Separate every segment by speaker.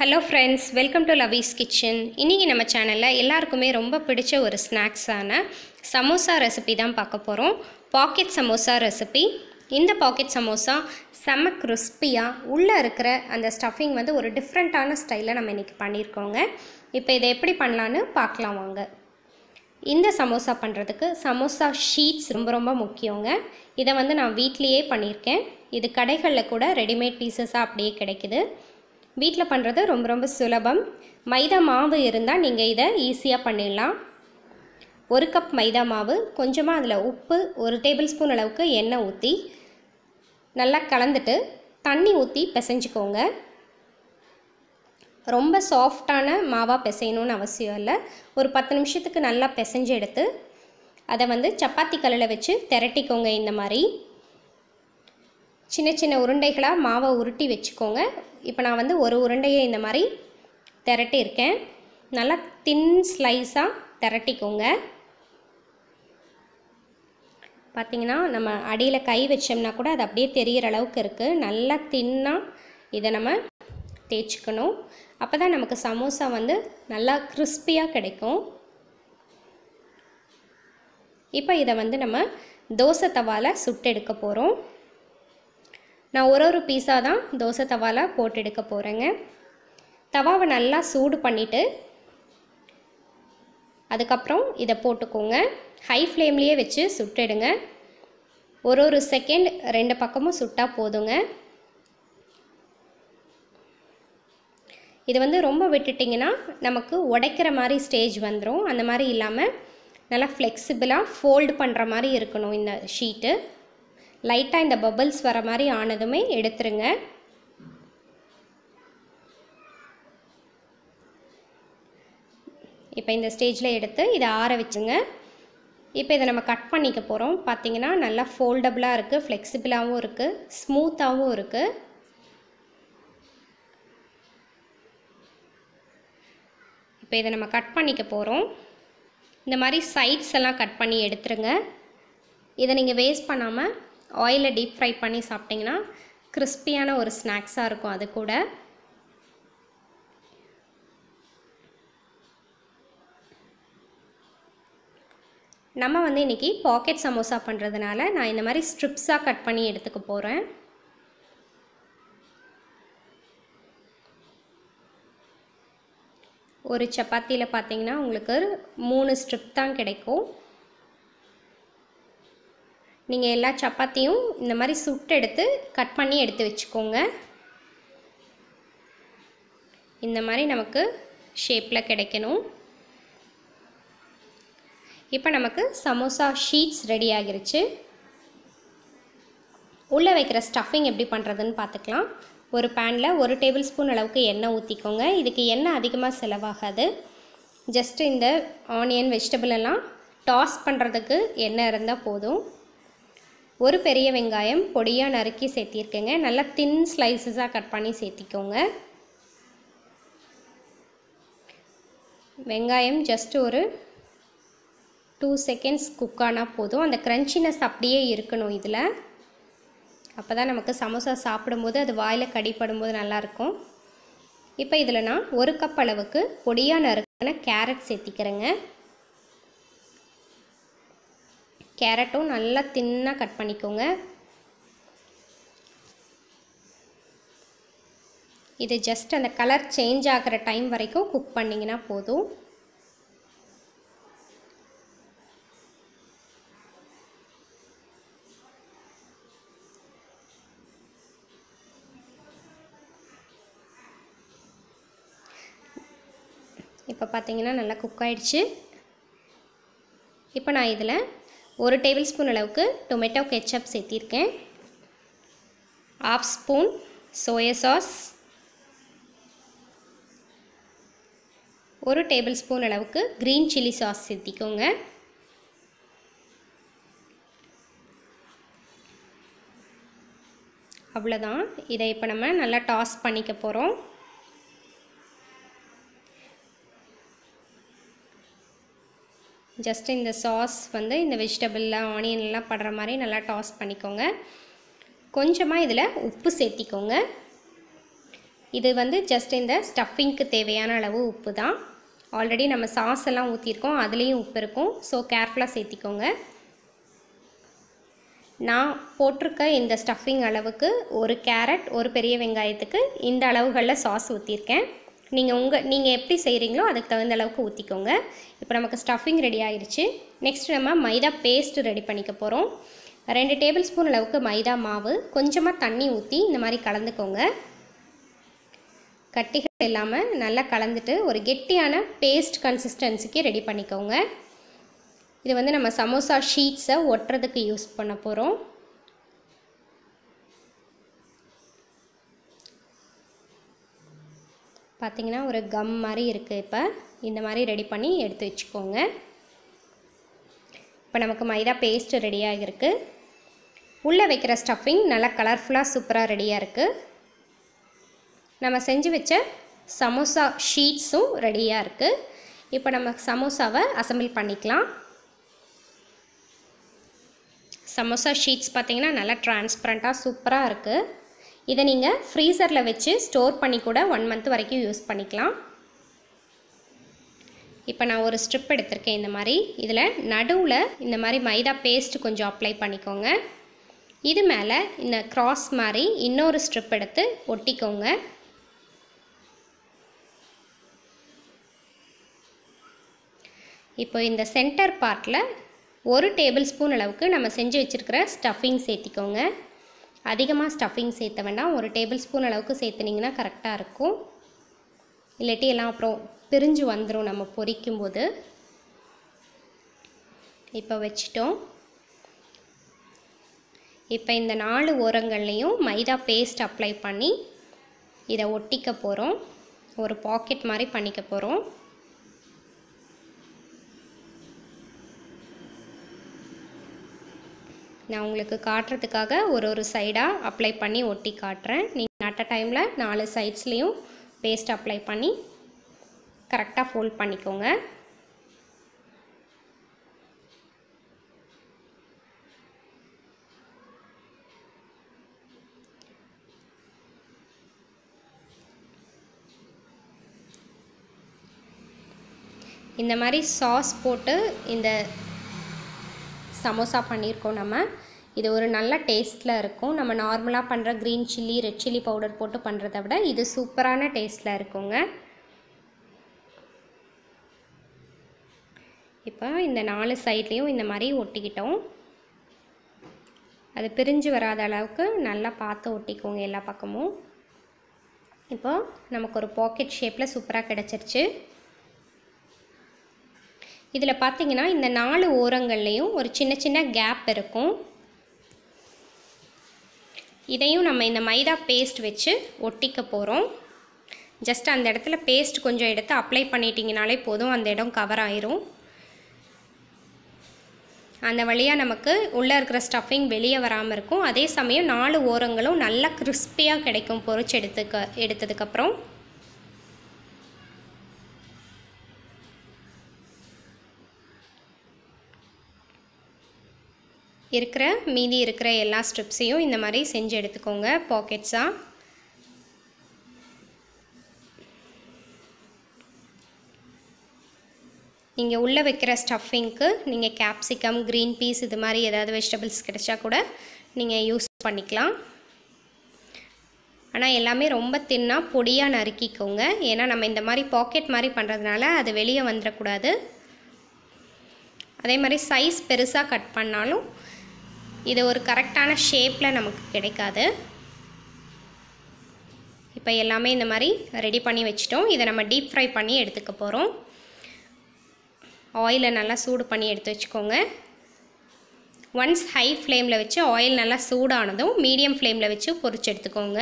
Speaker 1: hello friends welcome to Lavee's kitchen இன்றைக்கி நம்ம சேனலில் எல்லாருக்குமே ரொம்ப பிடிச்ச ஒரு ஸ்நாக்ஸான சமோசா ரெசிபி தான் பார்க்க போகிறோம் பாக்கெட் சமோசா ரெசிபி இந்த பாக்கெட் சமோசா செம்ம கிறிஸ்பியாக உள்ளே இருக்கிற அந்த ஸ்டஃபிங் வந்து ஒரு டிஃப்ரெண்ட்டான ஸ்டைலில் நம்ம இன்றைக்கி பண்ணியிருக்கோங்க இப்போ இதை எப்படி பண்ணலான்னு பார்க்கலாம் வாங்க இந்த சமோசா பண்ணுறதுக்கு சமோசா ஷீட்ஸ் ரொம்ப ரொம்ப முக்கியங்க இதை வந்து நான் வீட்லேயே பண்ணியிருக்கேன் இது கடைகளில் கூட ரெடிமேட் பீசஸாக அப்படியே கிடைக்குது வீட்டில் பண்ணுறது ரொம்ப ரொம்ப சுலபம் மைதா மாவு இருந்தால் நீங்கள் இதை ஈஸியாக பண்ணிடலாம் ஒரு கப் மைதா மாவு கொஞ்சமாக அதில் உப்பு ஒரு டேபிள் ஸ்பூன் அளவுக்கு எண்ணெய் ஊற்றி நல்லா கலந்துட்டு தண்ணி ஊற்றி பிசைஞ்சுக்கோங்க ரொம்ப சாஃப்டான மாவாக பிசையணும்னு அவசியம் இல்லை ஒரு பத்து நிமிஷத்துக்கு நல்லா பிசைஞ்சு எடுத்து அதை வந்து சப்பாத்தி கல்லில் வச்சு திரட்டிக்கோங்க இந்த மாதிரி சின்ன சின்ன உருண்டைகளாக மாவை உருட்டி வச்சுக்கோங்க இப்போ நான் வந்து ஒரு உருண்டையை இந்த மாதிரி திரட்டியிருக்கேன் நல்லா தின் ஸ்லைஸாக திரட்டிக்கோங்க பார்த்திங்கன்னா நம்ம அடியில் கை வச்சோம்னா கூட அது அப்படியே தெரிகிற அளவுக்கு இருக்குது நல்லா தின்னாக இதை நம்ம தேய்ச்சிக்கணும் அப்போ தான் நமக்கு சமோசா வந்து நல்லா கிறிஸ்பியாக கிடைக்கும் இப்போ இதை வந்து நம்ம தோசை தவாவில் சுட்டு எடுக்க போகிறோம் நான் ஒரு ஒரு பீஸாக தான் தோசை தவாவில் போட்டு எடுக்க போகிறேங்க தவாவை நல்லா சூடு பண்ணிவிட்டு அதுக்கப்புறம் இதை போட்டுக்கோங்க ஹை ஃப்ளேம்லேயே வச்சு சுட்டெடுங்க ஒரு ஒரு செகண்ட் ரெண்டு பக்கமும் சுட்டால் போதுங்க இது வந்து ரொம்ப விட்டுட்டிங்கன்னா நமக்கு உடைக்கிற மாதிரி ஸ்டேஜ் வந்துடும் அந்த மாதிரி இல்லாமல் நல்லா ஃப்ளெக்சிபிளாக ஃபோல்டு பண்ணுற மாதிரி இருக்கணும் இந்த ஷீட்டு லைட்டாக இந்த பபிள்ஸ் வர மாதிரி ஆனதுமே எடுத்துருங்க இப்போ இந்த ஸ்டேஜில் எடுத்து இதை ஆற வச்சுங்க இப்போ இதை நம்ம கட் பண்ணிக்க போகிறோம் பார்த்தீங்கன்னா நல்லா ஃபோல்டபுளாக இருக்குது ஃப்ளெக்சிபிளாகவும் இருக்குது ஸ்மூத்தாகவும் இருக்குது இப்போ இதை நம்ம கட் பண்ணிக்க போகிறோம் இந்த மாதிரி சைட்ஸ் எல்லாம் கட் பண்ணி எடுத்துருங்க இதை நீங்கள் வேஸ்ட் பண்ணாமல் ஆயிலில் டீப் ஃப்ரை பண்ணி சாப்பிட்டிங்கன்னா கிறிஸ்பியான ஒரு ஸ்நாக்ஸாக இருக்கும் அது கூட நம்ம வந்து இன்றைக்கி பாக்கெட் சமோசா பண்ணுறதுனால நான் இந்த மாதிரி ஸ்ட்ரிப்ஸாக கட் பண்ணி எடுத்துக்க போகிறேன் ஒரு சப்பாத்தியில் பார்த்தீங்கன்னா உங்களுக்கு மூணு ஸ்ட்ரிப் தான் கிடைக்கும் நீங்கள் எல்லா சப்பாத்தியும் இந்த மாதிரி சுட்டு எடுத்து கட் பண்ணி எடுத்து வச்சுக்கோங்க இந்த மாதிரி நமக்கு ஷேப்பில் கிடைக்கணும் இப்போ நமக்கு சமோசா ஷீட்ஸ் ரெடி ஆகிருச்சு உள்ளே வைக்கிற ஸ்டஃபிங் எப்படி பண்ணுறதுன்னு பார்த்துக்கலாம் ஒரு பேனில் ஒரு டேபிள் ஸ்பூன் அளவுக்கு எண்ணெய் ஊற்றிக்கோங்க இதுக்கு எண்ணெய் அதிகமாக செலவாகாது ஜஸ்ட்டு இந்த ஆனியன் வெஜிடபிள் எல்லாம் டாஸ் பண்ணுறதுக்கு எண்ணெய் இருந்தால் போதும் ஒரு பெரிய வெங்காயம் பொடியாக நறுக்கி சேர்த்திருக்கேங்க நல்லா தின் ஸ்லைசஸாக கட் பண்ணி சேர்த்திக்கோங்க வெங்காயம் ஜஸ்ட் ஒரு டூ செகண்ட்ஸ் குக் ஆனால் போதும் அந்த க்ரன்ச்சினஸ் அப்படியே இருக்கணும் இதில் அப்போ தான் நமக்கு சமோசா சாப்பிடும்போது அது வாயில் கடிப்படும்போது நல்லாயிருக்கும் இப்போ இதில் நான் ஒரு கப் அளவுக்கு பொடியாக நறுக்கின கேரட் சேர்த்திக்கிறேங்க கேரட்டும் நல்லா தின்னாக கட் பண்ணிக்கோங்க இது ஜஸ்ட் அந்த கலர் சேஞ்ச் ஆகிற டைம் வரைக்கும் குக் பண்ணிங்கன்னா போதும் இப்போ பார்த்தீங்கன்னா நல்லா குக் ஆகிடுச்சு இப்போ நான் இதில் ஒரு டேபிள் ஸ்பூன் அளவுக்கு டொமேட்டோ கெச்சப் சேர்த்திருக்கேன் ஆஃப் ஸ்பூன் சோயா சாஸ் ஒரு டேபிள் ஸ்பூன் அளவுக்கு க்ரீன் சில்லி சாஸ் சேர்த்திக்கோங்க அவ்வளோதான் இதை இப்போ நம்ம நல்லா டாஸ் பண்ணிக்க போகிறோம் ஜஸ்ட் இந்த சாஸ் வந்து இந்த வெஜிடபிளில் ஆனியன்லாம் படுற மாதிரி நல்லா டாஸ் பண்ணிக்கோங்க கொஞ்சமாக இதில் உப்பு சேர்த்திக்கோங்க இது வந்து ஜஸ்ட் இந்த ஸ்டஃபிங்க்கு தேவையான அளவு உப்பு தான் ஆல்ரெடி நம்ம சாஸ் எல்லாம் ஊற்றிருக்கோம் அதுலேயும் உப்பு இருக்கும் ஸோ கேர்ஃபுல்லாக சேர்த்திக்கோங்க நான் போட்டிருக்க இந்த ஸ்டஃபிங் அளவுக்கு ஒரு கேரட் ஒரு பெரிய வெங்காயத்துக்கு இந்த அளவுகளில் சாஸ் ஊற்றிருக்கேன் நீங்கள் உங்கள் நீங்கள் எப்படி செய்கிறீங்களோ அதுக்கு தகுந்த அளவுக்கு ஊற்றிக்கோங்க இப்போ நமக்கு ஸ்டஃபிங் ரெடி ஆயிடுச்சு நெக்ஸ்ட் நம்ம மைதா பேஸ்ட் ரெடி பண்ணிக்க போகிறோம் ரெண்டு டேபிள் ஸ்பூன் அளவுக்கு மைதா மாவு கொஞ்சமாக தண்ணி ஊற்றி இந்த மாதிரி கலந்துக்கோங்க கட்டிகள் இல்லாமல் நல்லா கலந்துட்டு ஒரு கெட்டியான பேஸ்ட் கன்சிஸ்டன்சிக்கு ரெடி பண்ணிக்கோங்க இது வந்து நம்ம சமோசா ஷீட்ஸை ஒட்டுறதுக்கு யூஸ் பண்ண போகிறோம் பார்த்திங்கன்னா ஒரு கம் மாதிரி இருக்குது இப்போ இந்த மாதிரி ரெடி பண்ணி எடுத்து வச்சுக்கோங்க இப்போ நமக்கு மைதா பேஸ்ட் ரெடியாக இருக்குது உள்ளே வைக்கிற ஸ்டஃபிங் நல்லா கலர்ஃபுல்லாக சூப்பராக ரெடியாக இருக்குது நம்ம செஞ்சு வச்ச சமோசா ஷீட்ஸும் ரெடியாக இருக்குது இப்போ நம்ம சமோசாவை அசம்பிள் பண்ணிக்கலாம் சமோசா ஷீட்ஸ் பார்த்திங்கன்னா நல்லா டிரான்ஸ்பரண்ட்டாக சூப்பராக இருக்குது இதை நீங்கள் ஃப்ரீசரில் வச்சு ஸ்டோர் பண்ணி கூட ஒன் மந்த் வரைக்கும் யூஸ் பண்ணிக்கலாம் இப்போ நான் ஒரு ஸ்ட்ரிப் எடுத்திருக்கேன் இந்த மாதிரி இதில் நடுவில் இந்த மாதிரி மைதா பேஸ்ட் கொஞ்சம் அப்ளை பண்ணிக்கோங்க இது மேலே இந்த கிராஸ் மாதிரி இன்னொரு ஸ்ட்ரிப் எடுத்து ஒட்டிக்கோங்க இப்போ இந்த சென்டர் பார்ட்டில் ஒரு டேபிள் ஸ்பூன் அளவுக்கு நம்ம செஞ்சு வச்சுருக்கிற ஸ்டஃபிங் சேர்த்திக்கோங்க அதிகமாக ஸ்டஃபிங் சேர்த்த வேண்டாம் ஒரு டேபிள் ஸ்பூன் அளவுக்கு சேர்த்துனிங்கன்னா கரெக்டாக இருக்கும் இல்லாட்டி எல்லாம் அப்புறம் பிரிஞ்சு வந்துடும் நம்ம பொரிக்கும் போது இப்போ வச்சிட்டோம் இப்போ இந்த நாலு ஓரங்கள்லேயும் மைதா பேஸ்ட் அப்ளை பண்ணி இதை ஒட்டிக்க போகிறோம் ஒரு பாக்கெட் மாதிரி பண்ணிக்க போகிறோம் நான் உங்களுக்கு காட்டுறதுக்காக ஒரு ஒரு சைடாக அப்ளை பண்ணி ஒட்டி காட்டுறேன் நீங்கள் அட் அ டைமில் நாலு சைட்ஸ்லேயும் பேஸ்ட் அப்ளை பண்ணி கரெக்டாக ஃபோல்ட் பண்ணிக்கோங்க இந்த மாதிரி சாஸ் போட்டு இந்த சமோசா பண்ணியிருக்கோம் நம்ம இது ஒரு நல்ல டேஸ்ட்டில் இருக்கும் நம்ம நார்மலாக பண்ணுற green chilli red chilli powder போட்டு பண்ணுறத விட இது சூப்பரான டேஸ்ட்டில் இருக்குங்க இப்போ இந்த நாலு சைட்லேயும் இந்த மாதிரி ஒட்டிக்கிட்டோம் அது பிரிஞ்சு வராத அளவுக்கு நல்லா பார்த்து ஒட்டிக்கோங்க எல்லா பக்கமும் இப்போ நமக்கு ஒரு பாக்கெட் ஷேப்பில் சூப்பராக கிடச்சிருச்சு இதில் பார்த்தீங்கன்னா இந்த நாலு ஓரங்கள்லேயும் ஒரு சின்ன சின்ன கேப் இருக்கும் இதையும் நம்ம இந்த மைதா பேஸ்ட் வச்சு ஒட்டிக்க போகிறோம் ஜஸ்ட் அந்த இடத்துல பேஸ்ட் கொஞ்சம் எடுத்து அப்ளை பண்ணிட்டீங்கனாலே போதும் அந்த இடம் கவர் ஆயிரும் அந்த வழியாக நமக்கு உள்ளே இருக்கிற ஸ்டஃபிங் வெளியே வராமல் இருக்கும் அதே சமயம் நாலு ஓரங்களும் நல்லா கிறிஸ்பியாக கிடைக்கும் பொரிச்சு எடுத்துக்க எடுத்ததுக்கப்புறம் இருக்கிற மீதி இருக்கிற எல்லா ஸ்ட்ரிப்ஸையும் இந்த மாதிரி செஞ்சு எடுத்துக்கோங்க பாக்கெட்ஸாக நீங்கள் உள்ளே வைக்கிற ஸ்டஃபிங்க்கு நீங்கள் கேப்சிகம் க்ரீன் பீஸ் இது மாதிரி ஏதாவது வெஜிடபிள்ஸ் கிடைச்சா கூட நீங்கள் யூஸ் பண்ணிக்கலாம் ஆனால் எல்லாமே ரொம்ப தின்னாக பொடியாக நறுக்கிக்கோங்க ஏன்னா நம்ம இந்த மாதிரி பாக்கெட் மாதிரி பண்ணுறதுனால அது வெளியே வந்துடக்கூடாது அதே மாதிரி சைஸ் பெருசாக கட் பண்ணாலும் இது ஒரு கரெக்டான ஷேப்பில் நமக்கு கிடைக்காது இப்போ எல்லாமே இந்த மாதிரி ரெடி பண்ணி வச்சிட்டோம் இதை நம்ம டீப் ஃப்ரை பண்ணி எடுத்துக்க போகிறோம் ஆயிலை நல்லா சூடு பண்ணி எடுத்து வச்சுக்கோங்க ஒன்ஸ் ஹை ஃப்ளேமில் வச்சு ஆயில் நல்லா சூடானதும் மீடியம் ஃப்ளேமில் வச்சு பொரிச்சு எடுத்துக்கோங்க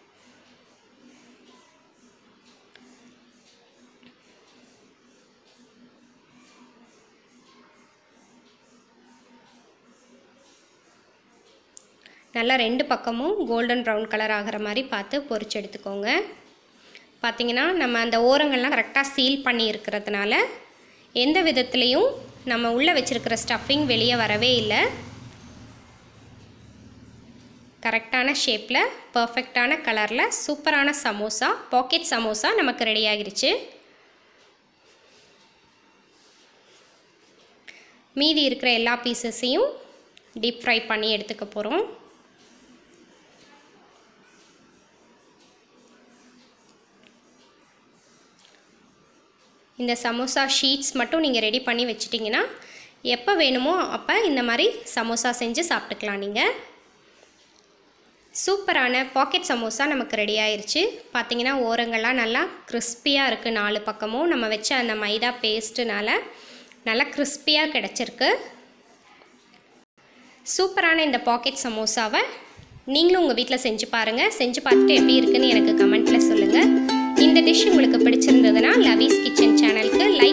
Speaker 1: நல்லா ரெண்டு பக்கமும் கோல்டன் ப்ரௌன் கலர் ஆகிற மாதிரி பார்த்து பொரிச்சு எடுத்துக்கோங்க பார்த்திங்கன்னா நம்ம அந்த ஓரங்கள்லாம் கரெக்டாக சீல் பண்ணி இருக்கிறதுனால எந்த விதத்துலேயும் நம்ம உள்ளே வச்சுருக்கிற ஸ்டஃபிங் வெளியே வரவே இல்லை கரெக்டான ஷேப்பில் பர்ஃபெக்டான கலரில் சூப்பரான சமோசா பாக்கெட் சமோசா நமக்கு ரெடி ஆகிருச்சு மீதி இருக்கிற எல்லா பீசஸையும் டீப் ஃப்ரை பண்ணி எடுத்துக்க போகிறோம் இந்த சமோசா ஷீட்ஸ் மட்டும் நீங்கள் ரெடி பண்ணி வச்சிட்டிங்கன்னா எப்போ வேணுமோ அப்போ இந்த மாதிரி சமோசா செஞ்சு சாப்பிட்டுக்கலாம் நீங்கள் சூப்பரான பாக்கெட் சமோசா நமக்கு ரெடி ஆயிருச்சு பார்த்தீங்கன்னா ஓரங்கள்லாம் நல்லா கிறிஸ்பியாக இருக்குது நாலு பக்கமும் நம்ம வச்ச அந்த மைதா பேஸ்ட்டுனால நல்லா கிறிஸ்பியாக கிடச்சிருக்கு சூப்பரான இந்த பாக்கெட் சமோசாவை நீங்களும் உங்கள் வீட்டில் செஞ்சு பாருங்கள் செஞ்சு பார்த்துட்டு எப்படி இருக்குன்னு எனக்கு கமெண்ட்டில் சொல்லுங்கள் இந்த டிஷ் உங்களுக்கு பிடிச்சிருந்ததுன்னா லவீஸ் கிச்சன் சேனலுக்கு லைக்